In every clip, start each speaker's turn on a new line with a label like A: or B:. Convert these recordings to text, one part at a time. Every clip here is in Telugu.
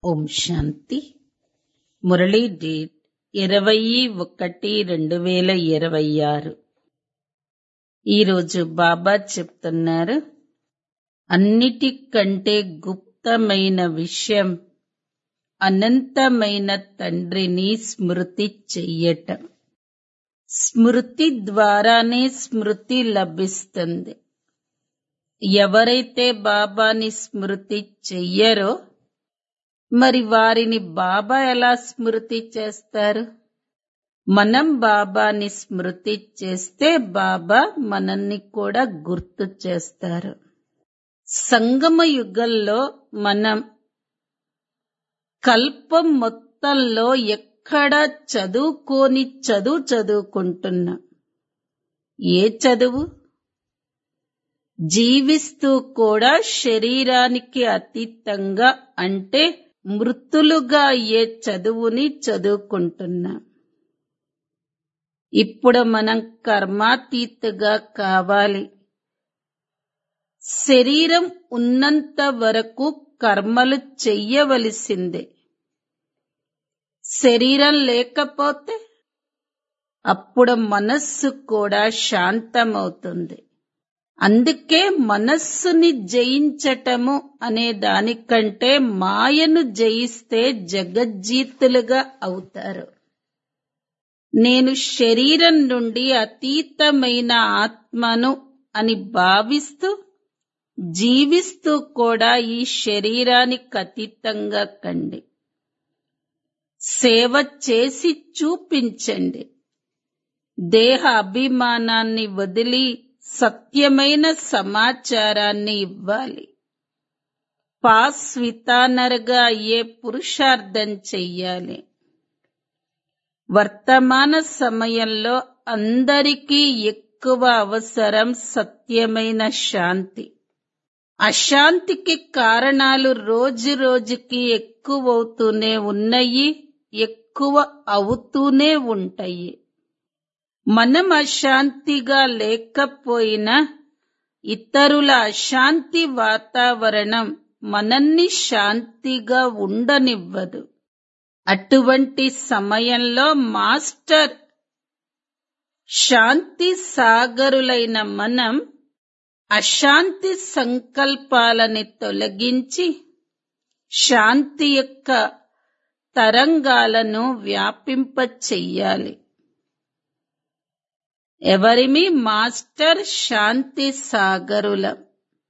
A: ఓం శాంతి మురళీ డేట్ ఇరవై ఒకటి రెండు వేల ఇరవై ఆరు ఈరోజు బాబా చెప్తున్నారు అన్నిటికంటే గుప్తమైన విషయం అనంతమైన తండ్రిని స్మృతి చెయ్యటం స్మృతి ద్వారానే స్మృతి లభిస్తుంది ఎవరైతే బాబాని స్మృతి చెయ్యరో మరి వారిని బాబా ఎలా స్మృతి చేస్తారు మనం బాబాని స్మృతి చేస్తే బాబా మనల్ని కూడా గుర్తు చేస్తారు సంగమ యుగంలో మనం కల్పం మొత్తంలో ఎక్కడ చదువుకోని చదువు చదువుకుంటున్నాం ఏ చదువు జీవిస్తూ కూడా శరీరానికి అతీతంగా అంటే మృతులుగా అయ్యే చదువుని చదువుకుంటున్నాం ఇప్పుడు మనం కర్మాతీతగా కావాలి శరీరం ఉన్నంత వరకు కర్మలు చెయ్యవలసిందే శరీరం లేకపోతే అప్పుడు మనస్సు కూడా శాంతమవుతుంది అందుకే మనస్సుని జయించటము అనే దానికంటే మాయను జయిస్తే జగజ్జీతులుగా అవుతారు నేను శరీరం నుండి అతీతమైన ఆత్మను అని భావిస్తూ జీవిస్తూ కూడా ఈ శరీరానికి అతీతంగా కండి సేవ చేసి చూపించండి దేహ అభిమానాన్ని వదిలి సత్యమైన సమాచారాన్ని ఇవ్వాలి పాస్ వితానర్గా అయ్యే పురుషార్థం చెయ్యాలి వర్తమాన సమయంలో అందరికీ ఎక్కువ అవసరం సత్యమైన శాంతి అశాంతికి కారణాలు రోజు రోజుకి ఎక్కువవుతూనే ఉన్నాయి ఎక్కువ అవుతూనే ఉంటాయి మనం అశాంతిగా లేకపోయినా ఇతరుల అశాంతి వాతావరణం మనల్ని శాంతిగా ఉండనివ్వదు అటువంటి సమయంలో మాస్టర్ శాంతి సాగరులైన మనం అశాంతి సంకల్పాలని తొలగించి శాంతి యొక్క తరంగాలను వ్యాపింప చెయ్యాలి ఎవరిమి మాస్టర్ శాంతి సాగరులం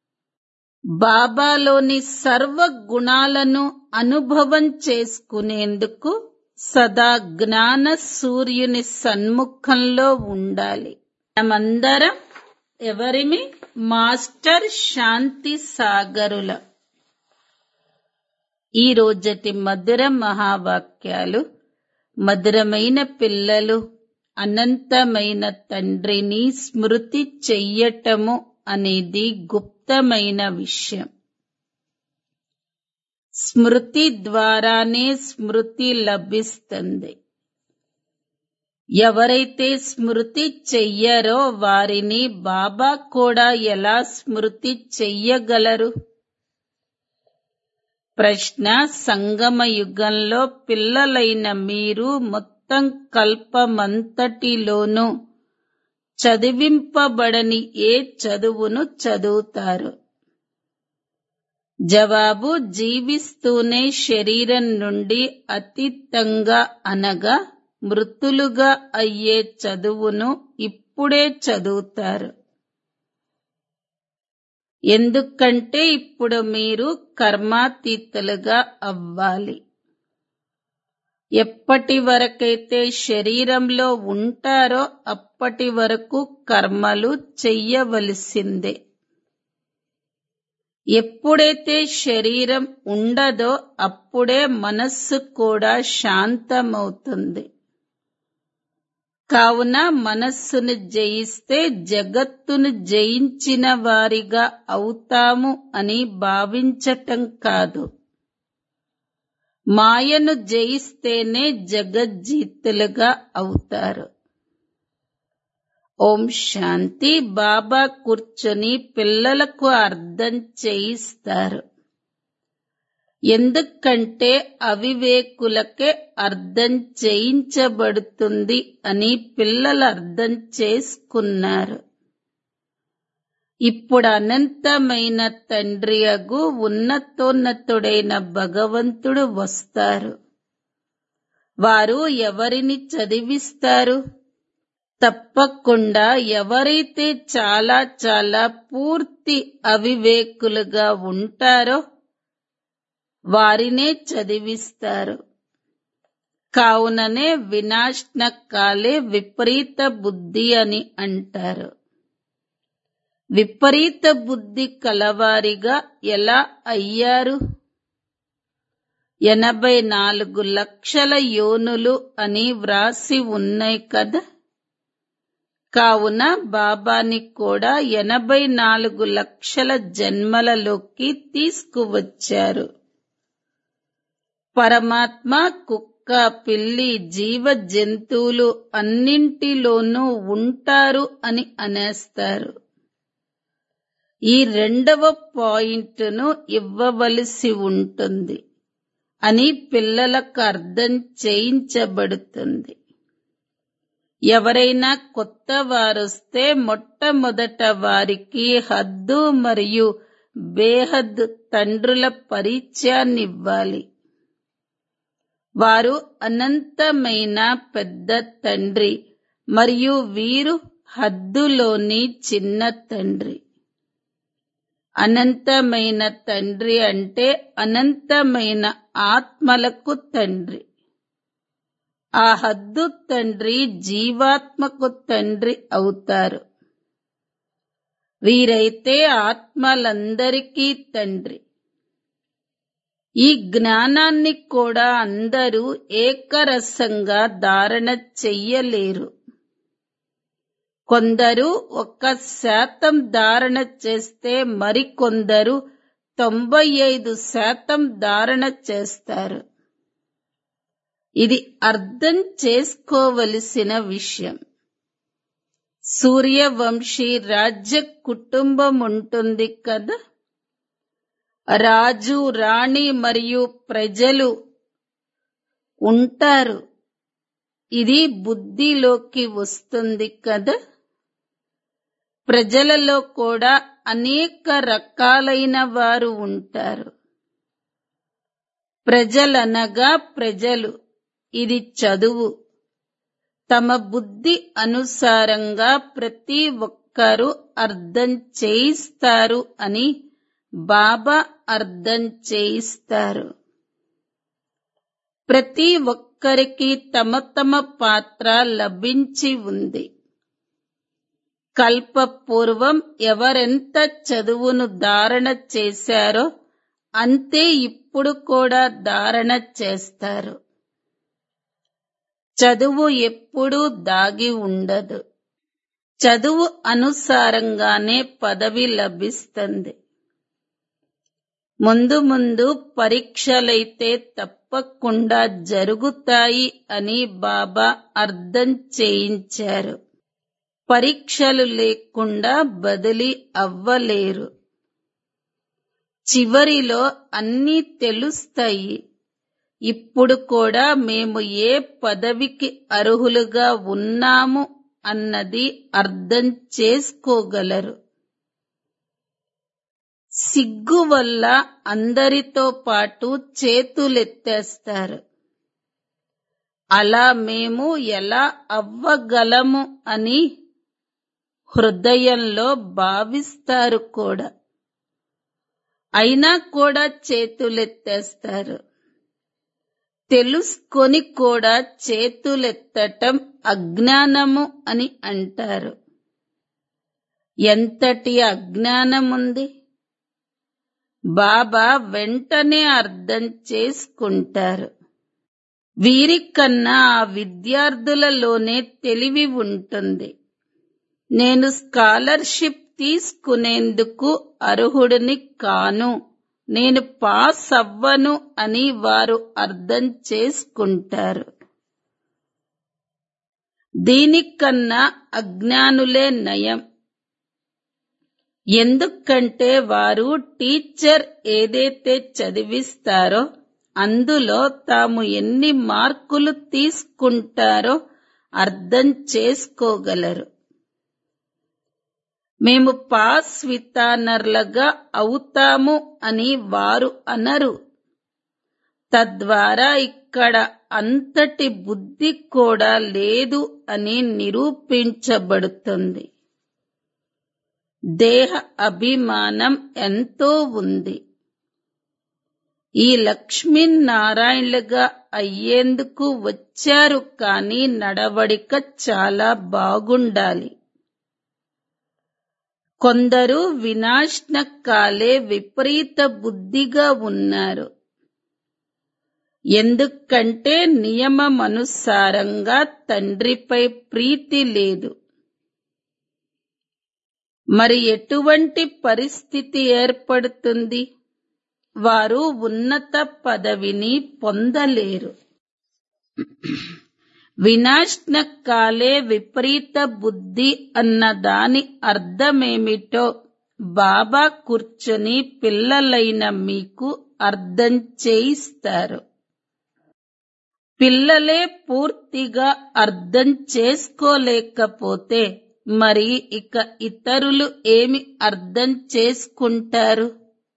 A: బాబాలోని సర్వ గుణాలను అనుభవం చేసుకునేందుకు సదా జ్ఞాన సూర్యుని సన్ముఖంలో ఉండాలి మనమందరం ఎవరిమి మాస్టర్ శాంతి సాగరుల ఈ రోజటి మధుర మహావాక్యాలు మధురమైన పిల్లలు అనంతమైన తండ్రిని స్మృతి చెయ్యటము అనేది గుప్తమైన విషయం స్మృతి ద్వారానే స్మృతి లభిస్తుంది ఎవరైతే స్మృతి చెయ్యరో వారిని బాబా కూడా ఎలా స్మృతి చెయ్యగలరు ప్రశ్న సంగమ యుగంలో పిల్లలైన మీరు మొత్తం కల్పమంతటిలోనూ చదివింపబడని ఏ చదువును చదువుతారు జవాబు జీవిస్తూనే శరీరం నుండి అతీతంగా అనగా మృతులుగా అయ్యే చదువును ఇప్పుడే చదువుతారు ఎందుకంటే ఇప్పుడు మీరు కర్మాతీతులుగా అవ్వాలి ఎప్పటి వరకైతే శరీరంలో ఉంటారో అప్పటి వరకు కర్మలు చెయ్యవలసిందే ఎప్పుడైతే శరీరం ఉండదో అప్పుడే మనస్సు కూడా శాంతమవుతుంది కావున మనస్సును జయిస్తే జగత్తును జయించిన వారిగా అవుతాము అని భావించటం కాదు మాయను జయిస్తేనే జగజ్జీతులుగా అవుతారు ఓం శాంతి బాబా కూర్చొని పిల్లలకు అర్థం చేయిస్తారు ఎందుకంటే అవివేకులకే అర్థం చేయించబడుతుంది అని పిల్లలు అర్థం చేసుకున్నారు ఇప్పుడు అనంతమైన తండ్రి అగు ఉన్నతోన్నతుడైన భగవంతుడు వస్తారు వారు ఎవరిని చదివిస్తారు తప్పకుండా ఎవరైతే చాలా చాలా పూర్తి అవివేకులుగా ఉంటారో వారినే చదివిస్తారు కావుననే వినాశన కాలే విపరీత బుద్ధి అని అంటారు విపరీత బుద్ధి కలవారిగా ఎలా అయ్యారు ఎనభై నాలుగు లక్షల యోనులు అని వ్రాసి ఉన్నాయి కదా కావున బాబాని కూడా ఎనభై నాలుగు లక్షల జన్మలలోకి తీసుకువచ్చారు పరమాత్మ కుక్క పిల్లి జీవ జంతువులు అన్నింటిలోనూ ఉంటారు అని అనేస్తారు ఈ రెండవ పాయింట్ను ఇవ్వవలసి ఉంటుంది అని పిల్లలకు అర్థం చేయించబడుతుంది ఎవరైనా కొత్త వారొస్తే మొట్టమొదట వారికి హద్దు మరియు బేహద్ తండ్రుల పరిచయాన్నివ్వాలి వారు అనంతమైన పెద్ద తండ్రి మరియు వీరు హద్దులోని చిన్న తండ్రి అనంతమైన తండ్రి అంటే అనంతమైన ఆత్మలకు తండ్రి ఆ హద్దు తండ్రి జీవాత్మకు తండ్రి అవుతారు వీరైతే ఆత్మలందరికీ తండ్రి ఈ జ్ఞానాన్ని కూడా అందరూ ఏకరసంగా ధారణ చెయ్యలేరు కొందరు ఒక్క శాతం ధారణ చేస్తే మరికొందరు తొంభై ఐదు శాతం ధారణ చేస్తారు ఇది అర్థం చేసుకోవలసిన విషయం సూర్యవంశీ రాజ్య కుటుంబం ఉంటుంది కదా రాజు రాణి మరియు ప్రజలు ఉంటారు ఇది బుద్ధిలోకి వస్తుంది కదా ప్రజలలో కూడా అనేక రకాలైన వారు ఉంటారు ప్రజలనగా ప్రజలు ఇది చదువు తమ బుద్ధి అనుసారంగా ప్రతి ఒక్కరూ అర్థం చేయిస్తారు అని బాబా అర్థం చేయిస్తారు ప్రతి ఒక్కరికి తమ తమ పాత్ర లభించి ఉంది కల్పపూర్వం ఎవరెంత చదువును ధారణ చేశారో అంతే ఇప్పుడు కూడా ధారణ చేస్తారు చదువు ఎప్పుడూ దాగి ఉండదు చదువు అనుసారంగానే పదవి లభిస్తుంది ముందు ముందు పరీక్షలైతే తప్పకుండా జరుగుతాయి అని బాబా అర్థం చేయించారు పరీక్షలు లేకుండా బదిలీ అవ్వలేరు చివరిలో అన్నీ తెలుస్తాయి ఇప్పుడు కూడా మేము ఏ పదవికి అర్హులుగా ఉన్నాము అన్నది అర్థం చేసుకోగలరు సిగ్గు వల్ల అందరితో పాటు చేతులెత్తేస్తారు అలా మేము ఎలా అవ్వగలము అని హృదయంలో భావిస్తారు కూడా అయినా కూడా చేతులెత్తేస్తారు తెలుసుకొని కూడా చేతులెత్తటం అజ్ఞానము అని అంటారు ఎంతటి అజ్ఞానముంది బాబా వెంటనే అర్థం చేసుకుంటారు వీరికన్నా ఆ విద్యార్థులలోనే తెలివి ఉంటుంది నేను స్కాలర్షిప్ తీసుకునేందుకు అర్హుడిని కాను నేను పాస్ అవ్వను అని వారు అర్థం చేసుకుంటారు దీనికన్నా అజ్ఞానులే నయం ఎందుకంటే వారు టీచర్ ఏదైతే చదివిస్తారో అందులో తాము ఎన్ని మార్కులు తీసుకుంటారో అర్థం చేసుకోగలరు మేము పాస్ వితానర్లుగా అవుతాము అని వారు అనరు తద్వారా ఇక్కడ అంతటి బుద్ధి కూడా లేదు అని నిరూపించబడుతుంది దేహ అభిమానం ఎంతో ఉంది ఈ లక్ష్మీనారాయణులుగా అయ్యేందుకు వచ్చారు కానీ నడవడిక చాలా బాగుండాలి కొందరు వినాశన కాలే విపరీత బుద్ధిగా ఉన్నారు ఎందుకంటే నియమమనుసారంగా తండ్రిపై ప్రీతి లేదు మరి ఎటువంటి పరిస్థితి ఏర్పడుతుంది వారు ఉన్నత పదవిని పొందలేరు వినాశన కాలే విపరీత బుద్ధి అన్న దాని అర్థమేమిటో బాబా కూర్చొని పిల్లలైన మీకు అర్థం చేయిస్తారు పిల్లలే పూర్తిగా అర్థం చేసుకోలేకపోతే మరి ఇక ఇతరులు ఏమి అర్థం చేసుకుంటారు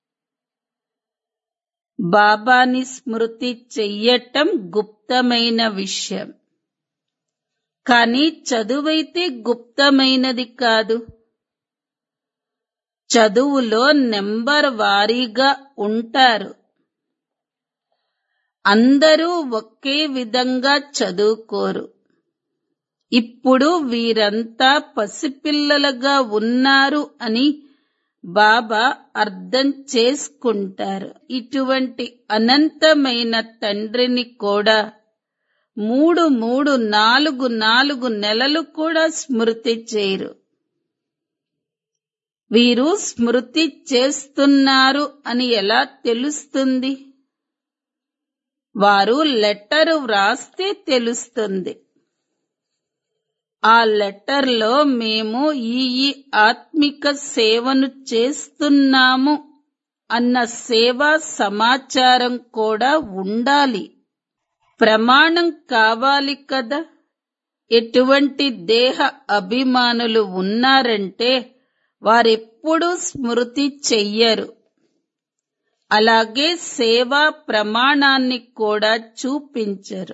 A: బాబాని స్మృతి చెయ్యటం గుప్తమైన విషయం కానీ చదువైతే గుప్తమైనది కాదు చదువులో నెంబర్ వారీగా ఉంటారు అందరూ ఒకే విధంగా చదువుకోరు ఇప్పుడు వీరంతా పసిపిల్లలుగా ఉన్నారు అని బాబా అర్థం చేసుకుంటారు ఇటువంటి అనంతమైన తండ్రిని కూడా మూడు మూడు నాలుగు నాలుగు నెలలు కూడా స్మృతి చేయరు వీరు స్మృతి చేస్తున్నారు అని ఎలా తెలుస్తుంది వారు లెటర్ వ్రాస్తే తెలుస్తుంది ఆ లెటర్లో మేము ఈ ఈ ఆత్మిక సేవను చేస్తున్నాము అన్న సేవా సమాచారం కూడా ఉండాలి ప్రమాణం కావాలి కదా ఎటువంటి దేహ అభిమానులు ఉన్నారంటే వారెప్పుడూ స్మృతి చెయ్యరు అలాగే సేవా ప్రమాణాన్ని కూడా చూపించరు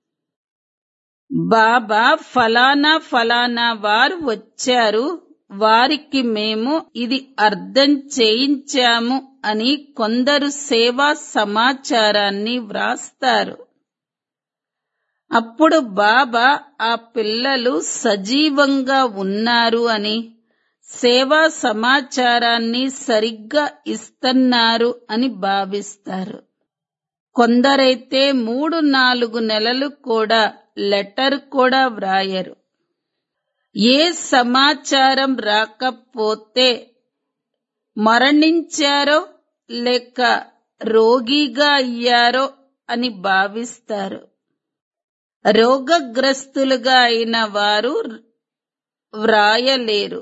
A: బాబా ఫలానా ఫలానా వారు వచ్చారు వారికి మేము ఇది అర్థం చేయించాము అని కొందరు సేవా సమాచారాన్ని వ్రాస్తారు అప్పుడు బాబా ఆ పిల్లలు సజీవంగా ఉన్నారు అని సేవా సమాచారాన్ని సరిగ్గా ఇస్తున్నారు అని భావిస్తారు కొందరైతే మూడు నాలుగు నెలలు కూడా లెటర్ కూడా వ్రాయరు ఏ సమాచారం రాకపోతే మరణించారో లేక రోగిగా అయ్యారో అని భావిస్తారు రోగగ్రస్తులుగా అయిన వారు వ్రాయలేరు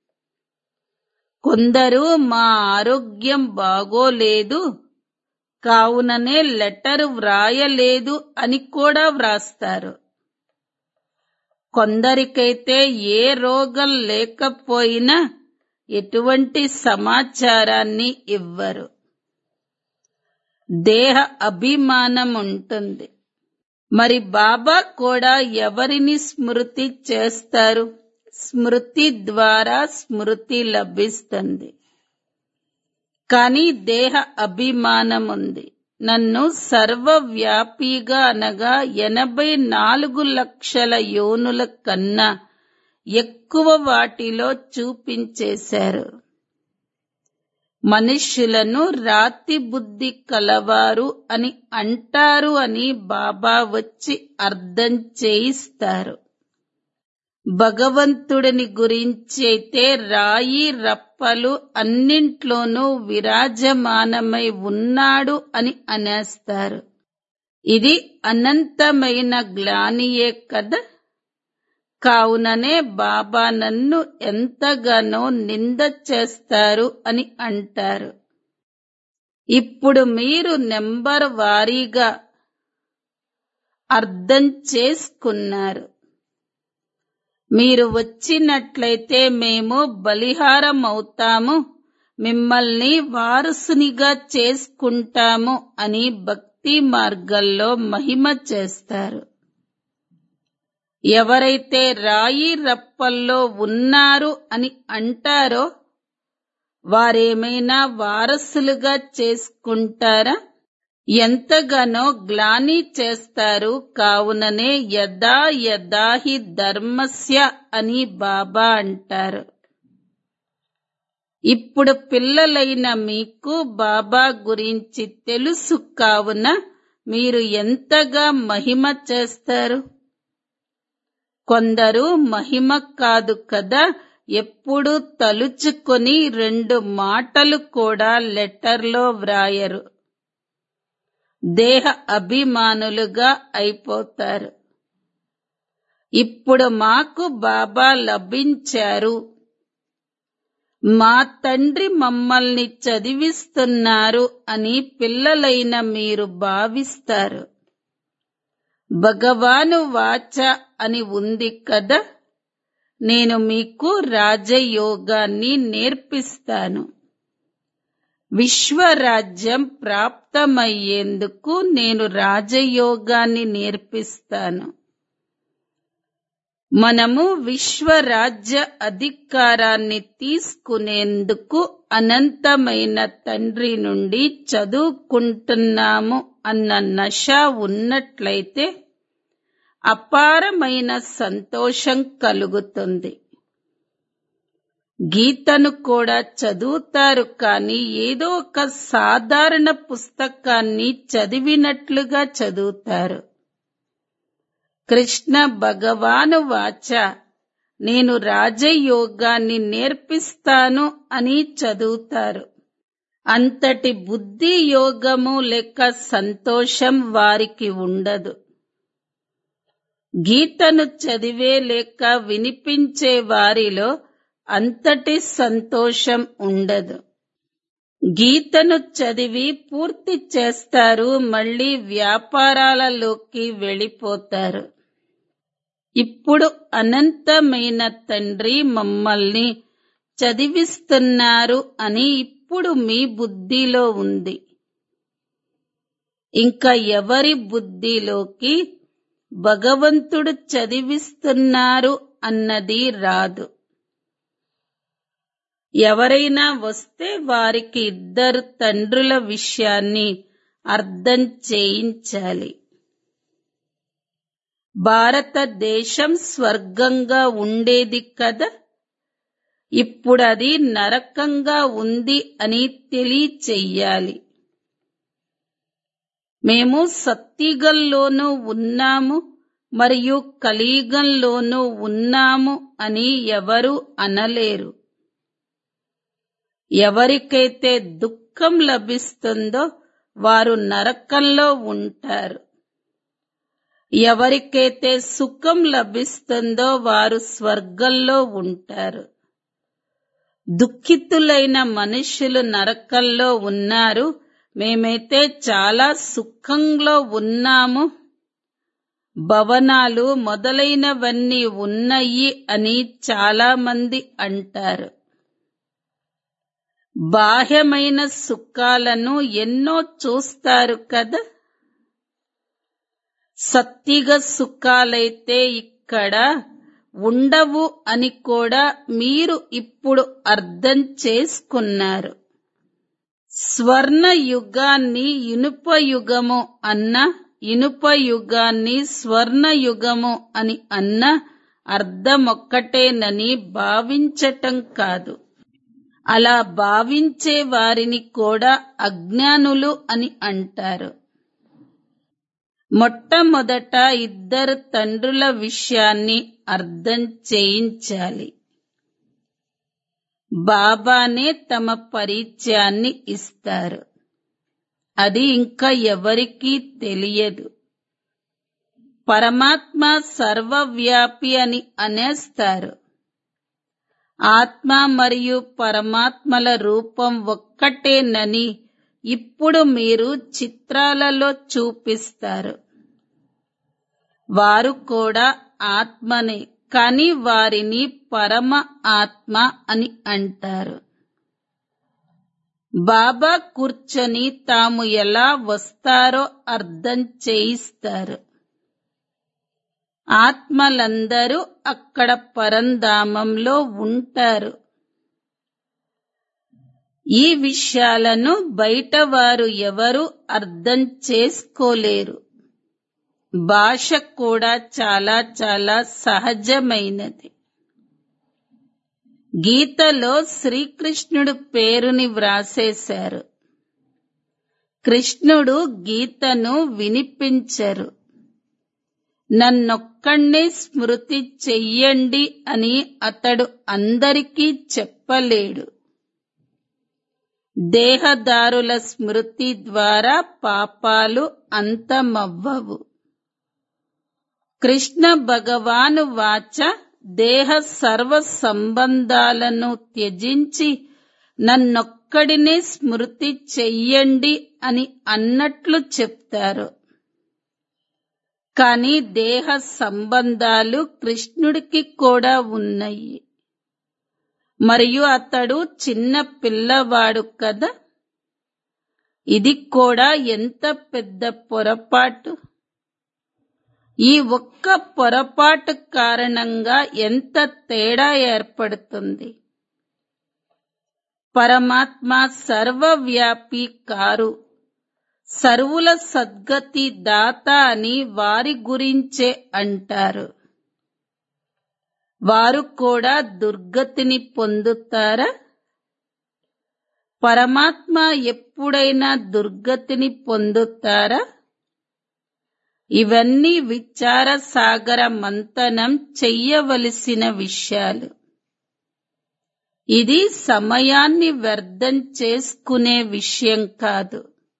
A: కొందరు మా ఆరోగ్యం బాగోలేదు కావుననే లెటర్ వ్రాయలేదు అని కూడా వ్రాస్తారు కొందరికైతే ఏ రోగం లేకపోయినా ఎటువంటి సమాచారాన్ని ఇవ్వరు దేహ అభిమానం ఉంటుంది మరి బాబా కూడా ఎవరిని స్మృతి చేస్తారు స్మృతి ద్వారా స్మృతి లభిస్తుంది కానీ దేహ అభిమానం ఉంది నన్ను సర్వవ్యాపిగా అనగా ఎనభై నాలుగు లక్షల యోనుల కన్నా ఎక్కువ వాటిలో చూపించేశారు మనుష్యులను రాతి బుద్ధి కలవారు అని అంటారు అని బాబా వచ్చి అర్థం చేయిస్తారు భగవంతుడిని గురించి అయితే రాయి రప్పలు అన్నింట్లోనూ విరాజమానమై ఉన్నాడు అని అనేస్తారు ఇది అనంతమైన గ్లానియే కదా కావుననే బాబా నన్ను ఎంతగానో నింద చేస్తారు అని అంటారు ఇప్పుడు మీరు నెంబర్ వారీగా అర్థం చేసుకున్నారు మీరు వచ్చినట్లయితే మేము బలిహారం అవుతాము మిమ్మల్ని వారసునిగా చేసుకుంటాము అని భక్తి మార్గంలో మహిమ చేస్తారు ఎవరైతే రాయి రప్పల్లో ఉన్నారు అని అంటారో వారేమైనా వారసులుగా చేసుకుంటారా ఎంతగానో గ్లాని చేస్తారు కావుననే యదా యదాహి ధర్మస్య అని బాబా అంటారు ఇప్పుడు పిల్లలైన మీకు బాబా గురించి తెలుసు కావున మీరు ఎంతగా మహిమ చేస్తారు కొందరు మహిమ కాదు కదా ఎప్పుడు తలుచుకొని రెండు మాటలు కూడా లెటర్లో వ్రాయరు దేహ అభిమానులుగా అయిపోతారు ఇప్పుడు మాకు బాబా లభించారు మా తండ్రి మమ్మల్ని చదివిస్తున్నారు అని పిల్లలైన మీరు భావిస్తారు భగవాను వాచ అని ఉంది కదా నేను మీకు రాజయోగాన్ని నేర్పిస్తాను విశ్వరాజ్యం ప్రాప్తమయ్యేందుకు నేను రాజయోగాన్ని నేర్పిస్తాను మనము విశ్వరాజ్య అధికారాన్ని తీసుకునేందుకు అనంతమైన తండ్రి నుండి చదువుకుంటున్నాము అన్న నష ఉన్నట్లయితే అపారమైన సంతోషం కలుగుతుంది గీతను కూడా చదువుతారు కానీ ఏదో ఒక సాధారణ పుస్తకాన్ని చదివినట్లుగా చదువుతారు కృష్ణ భగవాను వాచ నేను రాజయోగాన్ని నేర్పిస్తాను అని చదువుతారు అంతటి బుద్ధి యోగము లేక సంతోషం వారికి ఉండదు గీతను చదివే లేక వినిపించే వారిలో అంతటి సంతోషం ఉండదు గీతను చదివి పూర్తి చేస్తారు మళ్ళీ వ్యాపారాలలోకి వెళ్ళిపోతారు ఇప్పుడు అనంతమైన తండ్రి మమ్మల్ని చదివిస్తున్నారు అని ఇప్పుడు మీ బుద్ధిలో ఉంది ఇంకా ఎవరి బుద్ధిలోకి భగవంతుడు చదివిస్తున్నారు అన్నది రాదు ఎవరైనా వస్తే వారికి ఇద్దరు తండ్రుల విషయాన్ని అర్థం చేయించాలి భారతదేశం స్వర్గంగా ఉండేది కదా ఇప్పుడు అది నరకంగా ఉంది అని తెలియచెయ్యాలి మేము సత్తిగంలోనూ ఉన్నాము మరియు కలియుగంలోనూ ఉన్నాము అని ఎవరు అనలేరు ఎవరికైతే దుఃఖం లభిస్తుందో వారు నరకంలో ఉంటారు ఎవరికైతే సుఖం లభిస్తుందో వారు స్వర్గంలో ఉంటారు దుఃఖితులైన మనుషులు నరకంలో ఉన్నారు మేమైతే చాలా సుఖంలో ఉన్నాము భవనాలు మొదలైనవన్నీ ఉన్నాయి అని చాలా మంది అంటారు బాహ్యమైన సుఖాలను ఎన్నో చూస్తారు కదా సత్తిగ సుఖాలైతే ఇక్కడ ఉండవు అని కూడా మీరు ఇప్పుడు అర్థం చేసుకున్నారు స్వర్ణ యుగాన్ని ఇనుప యుగము అన్న ఇనుప యుగాన్ని స్వర్ణ యుగము అని అన్న అర్థమొక్కటేనని భావించటం కాదు అలా భావించే వారిని కూడా అజ్ఞానులు అని అంటారు మొట్టమొదట ఇద్దరు తండ్రుల విషయాన్ని అర్థం చేయించాలి బాబానే తమ పరిచయాన్ని ఇస్తారు అది ఇంకా ఎవరికీ తెలియదు పరమాత్మ సర్వవ్యాపి అని అనేస్తారు ఆత్మ మరియు పరమాత్మల రూపం ఒక్కటేనని ఇప్పుడు మీరు చిత్రాలలో చూపిస్తారు వారు కూడా ఆత్మనే కాని వారిని పరమ ఆత్మ అని అంటారు బాబా కూర్చొని తాము ఎలా వస్తారో అర్థం చేయిస్తారు ఆత్మలందరూ అక్కడ పరంధామంలో ఉంటారు ఈ విషయాలను బయట వారు ఎవరు అర్థం చేసుకోలేరు భాష కూడా చాలా చాలా సహజమైనది గీతలో శ్రీకృష్ణుడు పేరుని వ్రాసేశారు కృష్ణుడు గీతను వినిపించరు నన్నొక్కణ్ణి స్మృతి చెయ్యండి అని అతడు అందరికీ చెప్పలేడు దేహదారుల స్మృతి ద్వారా పాపాలు అంతమవ్వవు కృష్ణ భగవాను వాచ దేహ సర్వ సంబంధాలను త్యజించి నన్నొక్కడినే స్మృతి చెయ్యండి అని అన్నట్లు చెప్తారు కాని దేహ సంబంధాలు కృష్ణుడికి కూడా ఉన్నాయి మరియు అతడు చిన్న పిల్లవాడు కదా ఇది కూడా ఎంత పెద్ద పొరపాటు ఈ ఒక్క పొరపాటు కారణంగా ఎంత తేడా ఏర్పడుతుంది పరమాత్మ సర్వవ్యాపి కారు సర్వుల సద్గతి దాత అని వారి గురించే అంటారు వారు కూడా దుర్గతిని పొందుతారా పరమాత్మ ఎప్పుడైనా దుర్గతిని పొందుతారా ఇవన్నీ విచార సాగర మంతనం చెయ్యవలసిన విషయాలు ఇది సమయాన్ని వ్యర్థం చేసుకునే విషయం కాదు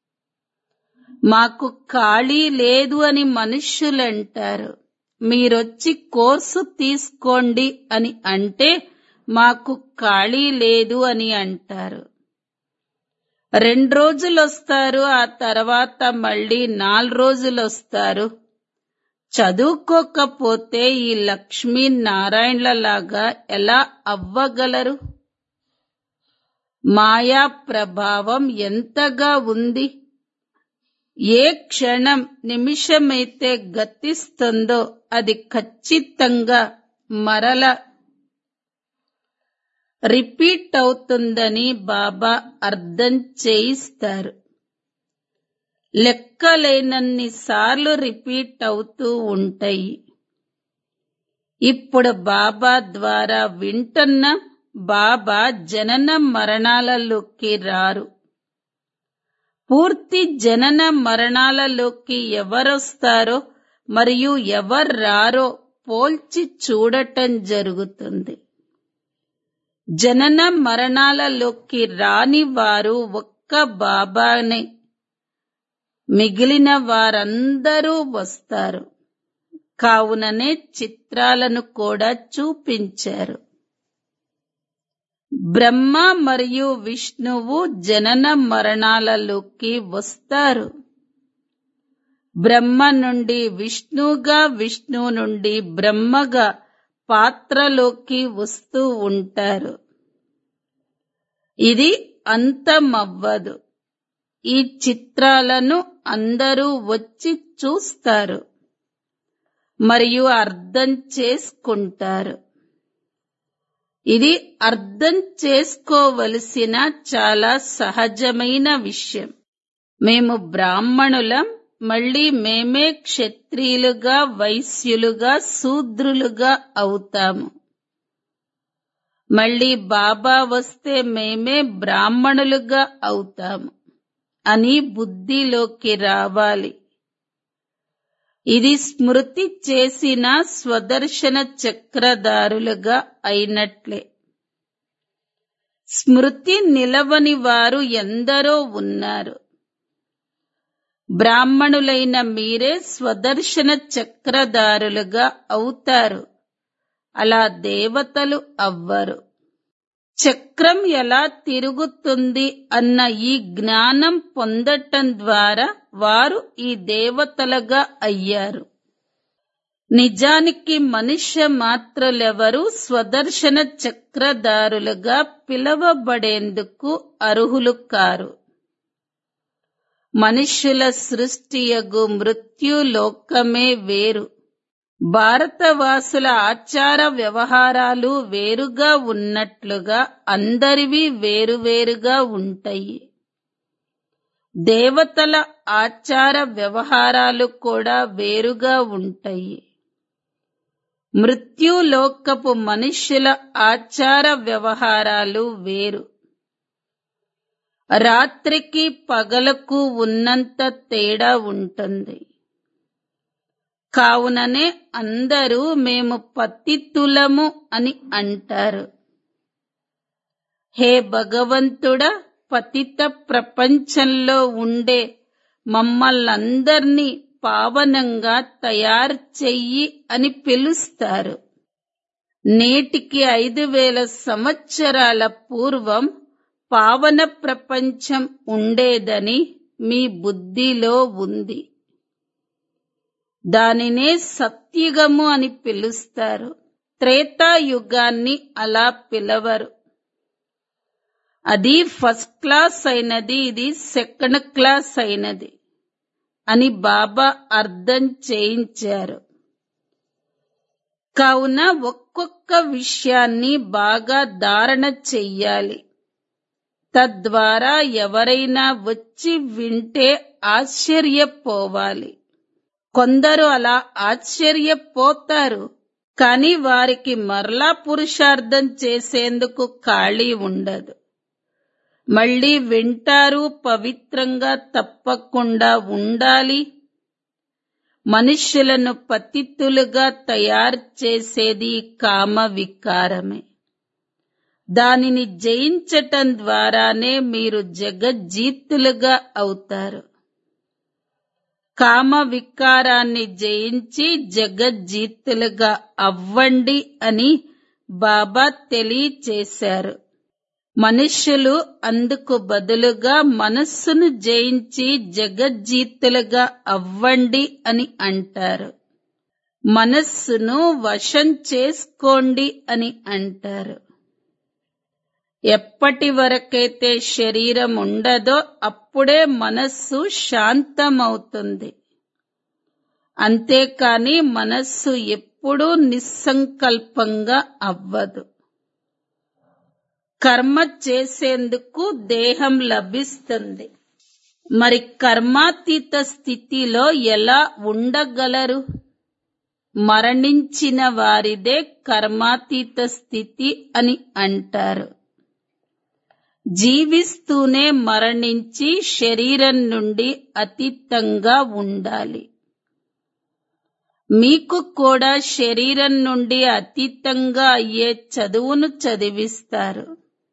A: మాకు ఖాళీ లేదు అని మనుష్యులంటారు మీరొచ్చి కోర్సు తీసుకోండి అని అంటే మాకు ఖాళీ లేదు అని అంటారు రెండు రోజులు వస్తారు ఆ తర్వాత మళ్ళీ నాలుగు రోజులు వస్తారు చదువుకోకపోతే ఈ లక్ష్మీ నారాయణలలాగా ఎలా అవ్వగలరు మాయా ప్రభావం ఎంతగా ఉంది ఏ క్షణం నిమిషమైతే గతిస్తుందో అది ఖచ్చితంగా మరల రిపీట్ అవుతుందని బాబా అర్థం చేయిస్తారు లెక్కలేనన్ని సార్లు రిపీట్ అవుతూ ఉంటాయి ఇప్పుడు బాబా ద్వారా వింటున్న బాబా జనన మరణాలలోకి రారు పూర్తి జనన మరణాలలోకి ఎవరొస్తారో మరియు ఎవరు రారో పోల్చి చూడటం జరుగుతుంది జనన మరణాలలోకి రాని వారు ఒక్క బాబానే మిగిలిన వారందరూ వస్తారు కావుననే చిత్రాలను కూడా చూపించారు బ్రహ్మ మరియు విష్ణువు జనన మరణాలలోకి వస్తారు బ్రహ్మ నుండి విష్ణుగా విష్ణు నుండి బ్రహ్మగా పాత్రలోకి వస్తూ ఉంటారు ఇది అంతమవ్వదు ఈ చిత్రాలను అందరూ వచ్చి చూస్తారు మరియు అర్థం చేసుకుంటారు ఇది అర్థం చేసుకోవలసిన చాలా సహజమైన విషయం మేము బ్రాహ్మణులం మళ్ళీ మేమే క్షత్రియులుగా వైశ్యులుగా శూద్రులుగా అవుతాము మళ్ళీ బాబా వస్తే మేమే బ్రాహ్మణులుగా అవుతాము అని బుద్ధిలోకి రావాలి ఇది స్మృతి చేసిన స్వదర్శన చక్రధారులుగా అయినట్లే స్మృతి నిలవని వారు ఎందరో ఉన్నారు బ్రాహ్మణులైన మీరే స్వదర్శన చక్రధారులుగా అవుతారు అలా దేవతలు అవ్వరు చక్రం ఎలా తిరుగుతుంది అన్న ఈ జ్ఞానం పొందటం ద్వారా వారు ఈ దేవతలుగా అయ్యారు నిజానికి మనుష్య మాత్రులెవరూ స్వదర్శన చక్రధారులుగా పిలవబడేందుకు అర్హులు కారు మనుష్యుల సృష్టియగు మృత్యులోకమే వేరు భారతవాసుల ఆచార వ్యవహారాలు వేరుగా ఉన్నట్లుగా అందరివి వేరువేరుగా ఉంటాయి దేవతల ఆచార వ్యవహారాలు కూడా వేరుగా ఉంటాయి మృత్యులోకపు మనుష్యుల ఆచార వ్యవహారాలు వేరు రాత్రికి పగలకు ఉన్నంత తేడా ఉంటుంది కావుననే అందరూ మేము పతితులము అని అంటారు హే భగవంతుడా పతిత ప్రపంచంలో ఉండే మమ్మల్నందర్నీ పావనంగా తయారు చెయ్యి అని పిలుస్తారు నేటికి ఐదు వేల సంవత్సరాల పూర్వం పావన ప్రపంచం ఉండేదని మీ బుద్ధిలో ఉంది దానినే సత్యుగము అని పిలుస్తారు త్రేతాయుగాన్ని అలా పిలవరు అది ఫస్ట్ క్లాస్ అయినది ఇది సెకండ్ క్లాస్ అయినది అని బాబా అర్థం చేయించారు కావున ఒక్కొక్క విషయాన్ని బాగా ధారణ చెయ్యాలి తద్వారా ఎవరైనా వచ్చి వింటే ఆశ్చర్యపోవాలి కొందరు అలా ఆశ్చర్యపోతారు కాని వారికి మరలా పురుషార్థం చేసేందుకు ఖాళీ ఉండదు మళ్ళీ వింటారు పవిత్రంగా తప్పకుండా ఉండాలి మనుష్యులను పతితులుగా తయారు చేసేది కామ వికారమే దానిని జయించటం ద్వారానే మీరు జగజ్జీతులుగా అవుతారు కామ వికారాన్ని జయించి జగజ్జీతులుగా అవ్వండి అని బాబా తెలియచేశారు మనుష్యులు అందుకు బదులుగా మనస్సును జయించి జగజ్జీతులుగా అవ్వండి అని అంటారు మనస్సును వశం చేసుకోండి అని అంటారు ఎప్పటి వరకైతే శరీరం ఉండదో అప్పుడే మనస్సు శాంతమవుతుంది అంతేకాని మనస్సు ఎప్పుడూ నిస్సంకల్పంగా అవ్వదు కర్మ చేసేందుకు దేహం లభిస్తుంది మరి కర్మాతీత స్థితిలో ఎలా ఉండగలరు మరణించిన వారిదే కర్మాతీత స్థితి అని అంటారు జీవిస్తూనే మరణించి శరీరం నుండి అతీతంగా ఉండాలి మీకు కూడా శరీరం నుండి అతీతంగా అయ్యే చదువును చదివిస్తారు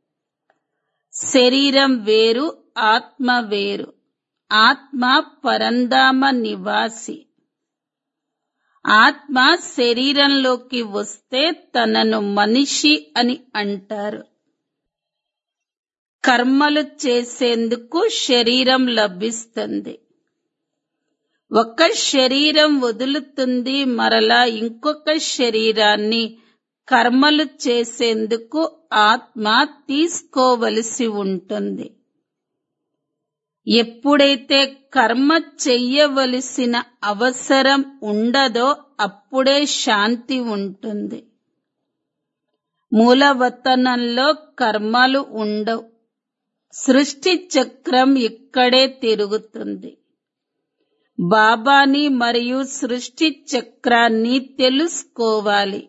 A: శరీరం వేరు ఆత్మ వేరు ఆత్మ పరంధామ నివాసి ఆత్మ శరీరంలోకి వస్తే తనను మనిషి అని అంటారు కర్మలు చేసేందుకు శరీరం లభిస్తుంది ఒక శరీరం వదులుతుంది మరలా ఇంకొక శరీరాన్ని కర్మలు చేసేందుకు ఆత్మ తీసుకోవలసి ఉంటుంది ఎప్పుడైతే కర్మ చెయ్యవలసిన అవసరం ఉండదో అప్పుడే శాంతి ఉంటుంది మూలవతనంలో కర్మలు ఉండవు సృష్టి చక్రం ఇక్కడే తిరుగుతుంది బాబాని మరియు సృష్టి చక్రాన్ని తెలుసుకోవాలి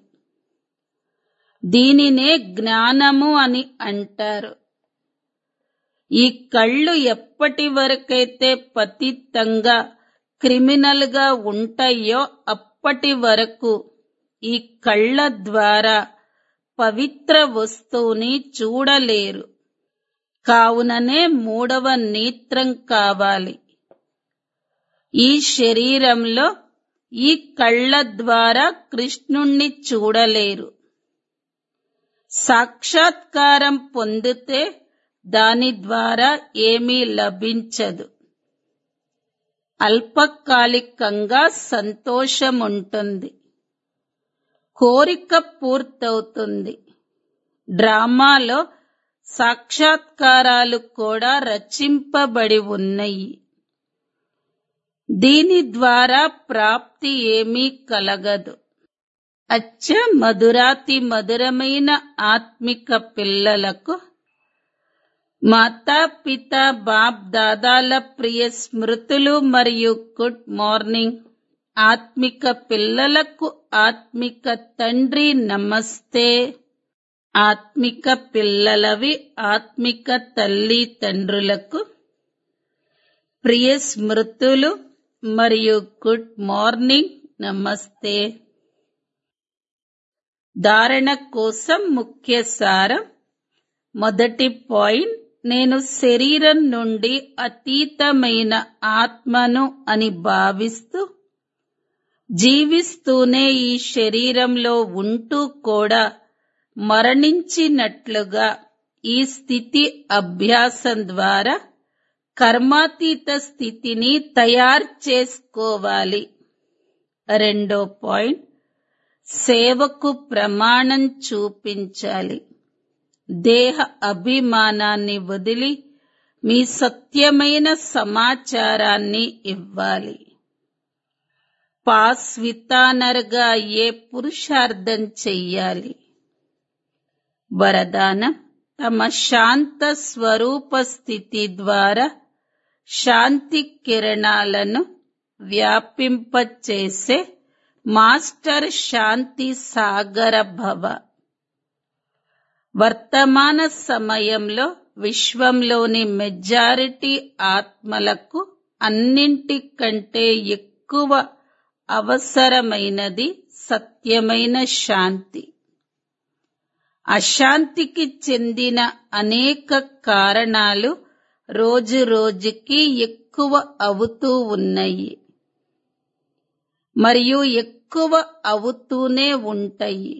A: దీనినే జ్ఞానము అని అంటారు ఈ కళ్ళు ఎప్పటి వరకైతే పతితంగా క్రిమినల్ గా ఉంటాయో అప్పటి వరకు ఈ కళ్ళ ద్వారా పవిత్ర వస్తువుని చూడలేరు కావుననే మూడవ నేత్రం కావాలి ఈ శరీరంలో ఈ కళ్ళ ద్వారా కృష్ణుణ్ణి చూడలేరు సాక్షాత్కారం పొందితే దాని ద్వారా ఏమీ లభించదు అల్పకాలికంగా సంతోషం ఉంటుంది కోరిక పూర్తవుతుంది డ్రామాలో సాక్షాత్కారాలు కూడా రచింపబడి ఉన్నాయి దీని ద్వారా ప్రాప్తి ఏమీ కలగదు అచ్చ మధురాతి మధురమైన ఆత్మిక పిల్లలకు మాతా పిత బాప్ దాదాల ప్రియ స్మృతులు మరియు గుడ్ మార్నింగ్ ఆత్మిక పిల్లలకు ఆత్మిక తండ్రి నమస్తే ఆత్మిక పిల్లలవి ఆత్మిక తల్లి తండ్రులకు ప్రియ స్మృతులు మరియు గుడ్ మార్నింగ్ నమస్తే ధారణ కోసం ముఖ్య సారం మొదటి పాయింట్ నేను శరీరం నుండి అతీతమైన ఆత్మను అని భావిస్తూ జీవిస్తూనే ఈ శరీరంలో ఉంటూ కూడా మరణించినట్లుగా ఈ స్థితి అభ్యాసం ద్వారా కర్మాతీత స్థితిని తయారు చేసుకోవాలి రెండో పాయింట్ సేవకు ప్రమాణం చూపించాలి దేహ అభిమానాన్ని వదిలి మీ సత్యమైన సమాచారాన్ని ఇవ్వాలి పాస్ వితానర్గా అయ్యే పురుషార్థం చెయ్యాలి వరదానం తమ శాంత స్వరూప స్థితి ద్వారా శాంతి కిరణాలను వ్యాపింపచేసే మాస్టర్ శాంతి సాగర భవ వర్తమాన సమయంలో విశ్వంలోని మెజారిటీ ఆత్మలకు అన్నింటికంటే ఎక్కువ అవసరమైనది సత్యమైన శాంతి అశాంతికి చెందిన అనేక కారణాలు రోజు రోజుకి ఎక్కువ అవుతూ ఉన్నాయి మరియు ఎక్కువ అవుతూనే ఉంటాయి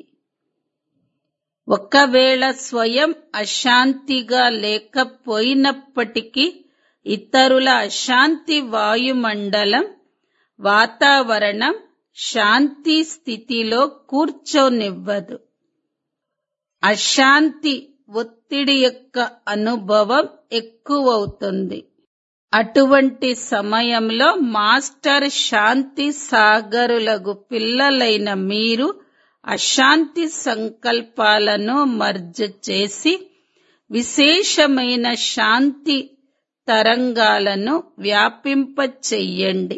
A: ఒకవేళ స్వయం అశాంతిగా లేకపోయినప్పటికీ ఇతరుల అశాంతి వాయుమండలం వాతావరణం శాంతి స్థితిలో కూర్చోనివ్వదు అశాంతి ఒత్తిడి యొక్క అనుభవం ఎక్కువవుతుంది అటువంటి సమయంలో మాస్టర్ శాంతి సాగరులకు పిల్లలైన మీరు అశాంతి సంకల్పాలను మర్జ్ చేసి విశేషమైన శాంతి తరంగాలను వ్యాపింపచెయ్యండి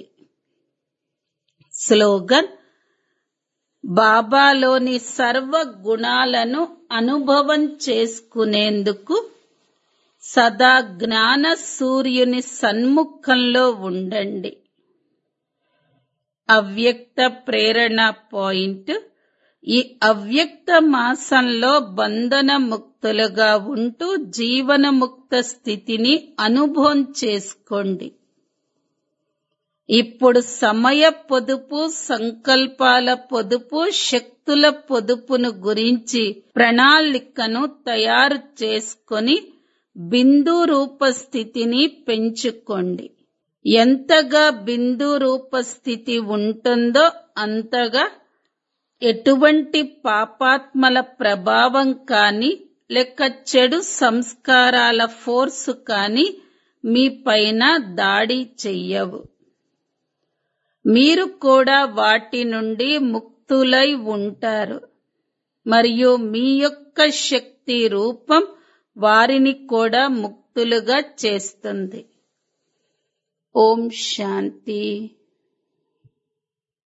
A: స్లోగన్ బాబాలోని సర్వ గుణాలను అనుభవం చేసుకునేందుకు సదా జ్ఞాన సూర్యుని సన్ముఖంలో ఉండండి అవ్యక్త ప్రేరణ పాయింట్ ఈ అవ్యక్త మాసంలో బంధన ముక్తులుగా ఉంటూ జీవనముక్త స్థితిని అనుభవం చేసుకోండి ఇప్పుడు సమయ పొదుపు సంకల్పాల పొదుపు శక్తుల పొదుపును గురించి ప్రణాళికను తయారు చేసుకొని బిందు రూప స్థితిని పెంచుకోండి ఎంతగా బిందు రూప స్థితి ఉంటుందో అంతగా ఎటువంటి పాపాత్మల ప్రభావం కాని లేక చెడు సంస్కారాల ఫోర్సు కాని మీ పైన దాడి చెయ్యవు మీరు కూడా వాటి నుండి ముక్తులై ఉంటారు మరియు మీ యొక్క శక్తి రూపం వారిని కూడా ముక్తులుగా చేస్తుంది ఓం శాంతి